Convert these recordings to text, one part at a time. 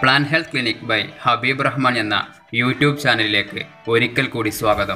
Plan health clinic by Habeeb Rahman എന്ന YouTube ചാനലിലേക്ക് ഒരിക്കൽ കൂടി സ്വാഗതം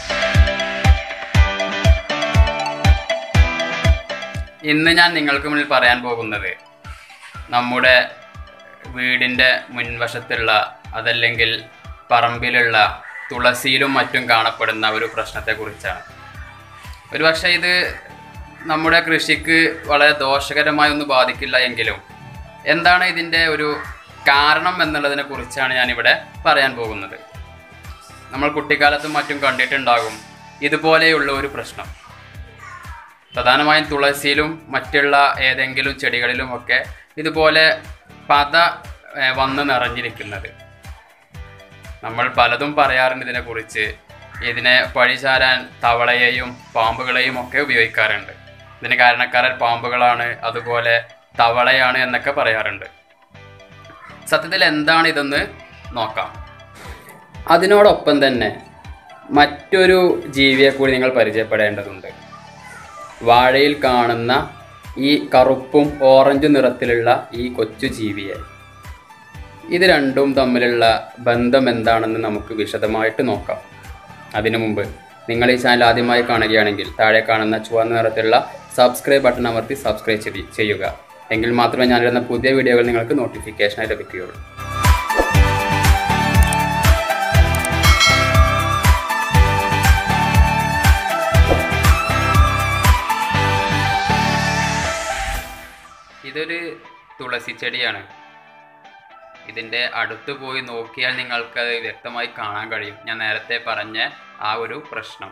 ഇന്ന് ഞാൻ നിങ്ങൾക്ക് മുന്നിൽ പറയാൻ പോകുന്നത് നമ്മുടെ വീടിൻ്റെ മുൻവശത്തുള്ള അതല്ലെങ്കിൽ പറമ്പിലുള്ള തുളസിയിലും മറ്റും കാണപ്പെടുന്ന ഒരു പ്രശ്നത്തെക്കുറിച്ചാണ് ഒരുപക്ഷെ ഇത് നമ്മുടെ കൃഷിക്ക് വളരെ ദോഷകരമായി ഒന്നും ബാധിക്കില്ല എങ്കിലും എന്താണ് ഇതിൻ്റെ ഒരു കാരണം എന്നുള്ളതിനെ കുറിച്ചാണ് ഞാനിവിടെ പറയാൻ പോകുന്നത് നമ്മൾ കുട്ടിക്കാലത്തും മറ്റും കണ്ടിട്ടുണ്ടാകും ഇതുപോലെയുള്ള ഒരു പ്രശ്നം പ്രധാനമായും തുളസിയിലും മറ്റുള്ള ഏതെങ്കിലും ചെടികളിലുമൊക്കെ ഇതുപോലെ പത ഏഹ്, വന്ന് നിറഞ്ഞിരിക്കുന്നത് നമ്മൾ പലതും പറയാറുണ്ട് ഇതിനെക്കുറിച്ച് ഇതിനെ പഴിചാരാൻ തവളയെയും പാമ്പുകളെയും ഒക്കെ ഉപയോഗിക്കാറുണ്ട് ഇതിന് കാരണക്കാരൻ പാമ്പുകളാണ് അതുപോലെ തവളയാണ് എന്നൊക്കെ പറയാറുണ്ട് സത്യത്തിൽ എന്താണ് ഇതെന്ന് നോക്കാം അതിനോടൊപ്പം തന്നെ മറ്റൊരു ജീവിയെ കൂടി നിങ്ങൾ പരിചയപ്പെടേണ്ടതുണ്ട് വാഴയിൽ കാണുന്ന ഈ കറുപ്പും ഓറഞ്ച് നിറത്തിലുള്ള ഈ കൊച്ചു ജീവിയെ ഇത് രണ്ടും തമ്മിലുള്ള ബന്ധം എന്താണെന്ന് നമുക്ക് വിശദമായിട്ട് നോക്കാം അതിനു മുമ്പ് നിങ്ങൾ ഈ ചാനൽ ആദ്യമായി കാണുകയാണെങ്കിൽ താഴെ കാണുന്ന ചുവന്ന നിറത്തിലുള്ള സബ്സ്ക്രൈബ് ബട്ടൺ അമർത്തി സബ്സ്ക്രൈബ് ചെയ്തി- ചെയ്യുക എങ്കിൽ മാത്രമേ ഞാനിടുന്ന പുതിയ വീഡിയോകൾ നിങ്ങൾക്ക് നോട്ടിഫിക്കേഷനായി ലഭിക്കുകയുള്ളൂ ഇതൊരു തുളസി ചെടിയാണ് ഇതിൻ്റെ അടുത്ത് പോയി നോക്കിയാൽ നിങ്ങൾക്കത് വ്യക്തമായി കാണാൻ കഴിയും ഞാൻ നേരത്തെ പറഞ്ഞ ആ ഒരു പ്രശ്നം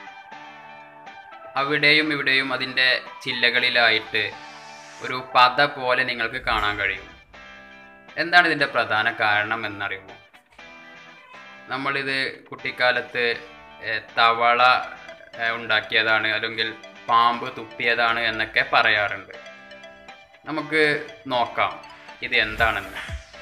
അവിടെയും ഇവിടെയും അതിൻ്റെ ചില്ലകളിലായിട്ട് ഒരു പത പോലെ നിങ്ങൾക്ക് കാണാൻ കഴിയും എന്താണ് ഇതിൻ്റെ പ്രധാന കാരണം എന്നറിയുമോ നമ്മളിത് കുട്ടിക്കാലത്ത് ഏഹ്, തവള ഏഹ്, ഉണ്ടാക്കിയതാണ് അല്ലെങ്കിൽ പാമ്പ് തുപ്പിയതാണ് എന്നൊക്കെ പറയാറുണ്ട് നമുക്ക് നോക്കാം ഇത് എന്താണെന്ന്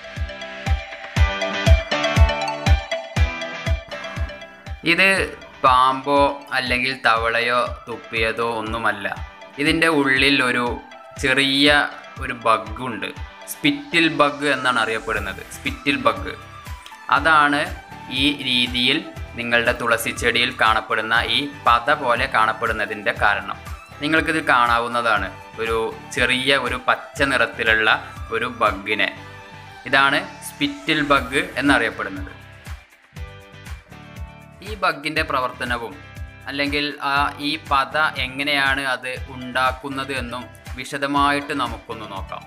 ഇത് പാമ്പോ അല്ലെങ്കിൽ തവളയോ തുപ്പിയതോ ഒന്നുമല്ല ഇതിൻ്റെ ഉള്ളിൽ ഒരു ചെറിയ ഒരു ബഗ്ഗുണ്ട് സ്പിറ്റിൽ ബഗ് എന്നാണ് അറിയപ്പെടുന്നത് സ്പിറ്റിൽ ബഗ് അതാണ് ഈ രീതിയിൽ നിങ്ങളുടെ തുളസി ചെടിയിൽ കാണപ്പെടുന്ന ഈ പത പോലെ കാണപ്പെടുന്നതിൻ്റെ കാരണം നിങ്ങൾക്കിത് കാണാവുന്നതാണ് ഒരു ചെറിയ ഒരു പച്ച നിറത്തിലുള്ള ഒരു ബഗ്ഗിനെ ഇതാണ് സ്പിറ്റിൽ ബഗ് എന്നറിയപ്പെടുന്നത് ഈ ബഗ്ഗിൻ്റെ പ്രവർത്തനവും അല്ലെങ്കിൽ ആ ഈ പത എങ്ങനെയാണ് അത് ഉണ്ടാക്കുന്നത് എന്നും വിശദമായിട്ട് നമുക്കൊന്ന് നോക്കാം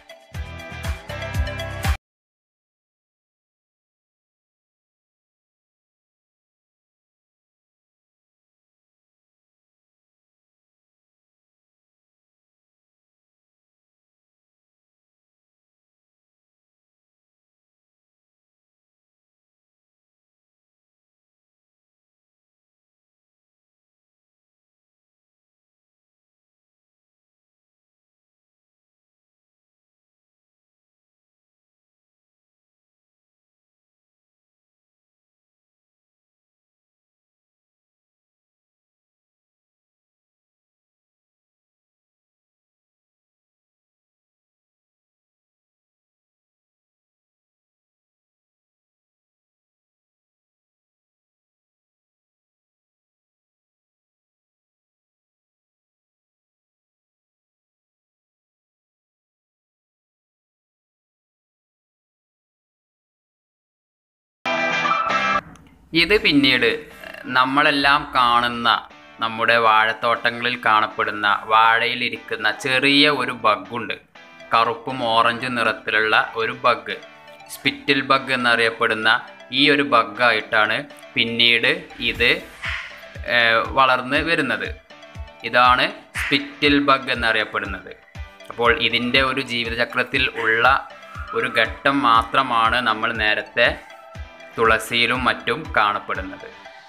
ഇത് പിന്നീട് നമ്മളെല്ലാം കാണുന്ന നമ്മുടെ വാഴത്തോട്ടങ്ങളിൽ കാണപ്പെടുന്ന വാഴയിലിരിക്കുന്ന ചെറിയ ഒരു ബഗ്ഗുണ്ട് കറുപ്പും ഓറഞ്ചും നിറത്തിലുള്ള ഒരു ബഗ് സ്പിറ്റിൽ ബഗ് എന്നറിയപ്പെടുന്ന ഈ ഒരു ബഗ്ഗായിട്ടാണ് പിന്നീട് ഇത് ഏഹ്, വളർന്ന് വരുന്നത് ഇതാണ് സ്പിറ്റിൽ ബഗ് എന്നറിയപ്പെടുന്നത് അപ്പോൾ ഇതിൻ്റെ ഒരു ജീവിതചക്രത്തിൽ ഉള്ള ഒരു ഘട്ടം മാത്രമാണ് നമ്മൾ നേരത്തെ തുളസിയിലും മറ്റും കാണപ്പെടുന്നത്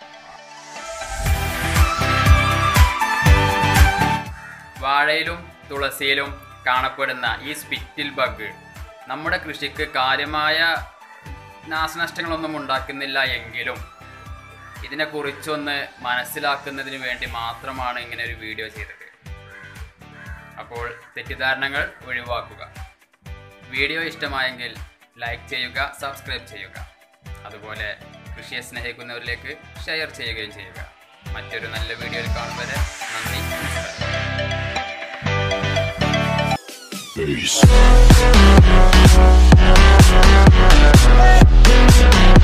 വാഴയിലും തുളസിയിലും കാണപ്പെടുന്ന ഈ സ്പിറ്റിൽ ബഗ് നമ്മുടെ കൃഷിക്ക് കാര്യമായ നാശനഷ്ടങ്ങളൊന്നും ഉണ്ടാക്കുന്നില്ല എങ്കിലും ഇതിനെക്കുറിച്ചൊന്ന് മനസ്സിലാക്കുന്നതിന് വേണ്ടി മാത്രമാണ് ഇങ്ങനെ ഒരു വീഡിയോ ചെയ്തത് അപ്പോൾ തെറ്റിദ്ധാരണകൾ ഒഴിവാക്കുക വീഡിയോ ഇഷ്ടമായെങ്കിൽ ലൈക്ക് ചെയ്യുക സബ്സ്ക്രൈബ് ചെയ്യുക അതുപോലെ കൃഷിയെ സ്നേഹിക്കുന്നവരിലേക്ക് ഷെയർ ചെയ്യുകയും ചെയ്യുക മറ്റൊരു നല്ല വീഡിയോയിൽ കാണും വരെ നന്ദി നമസ്കാരം Peace.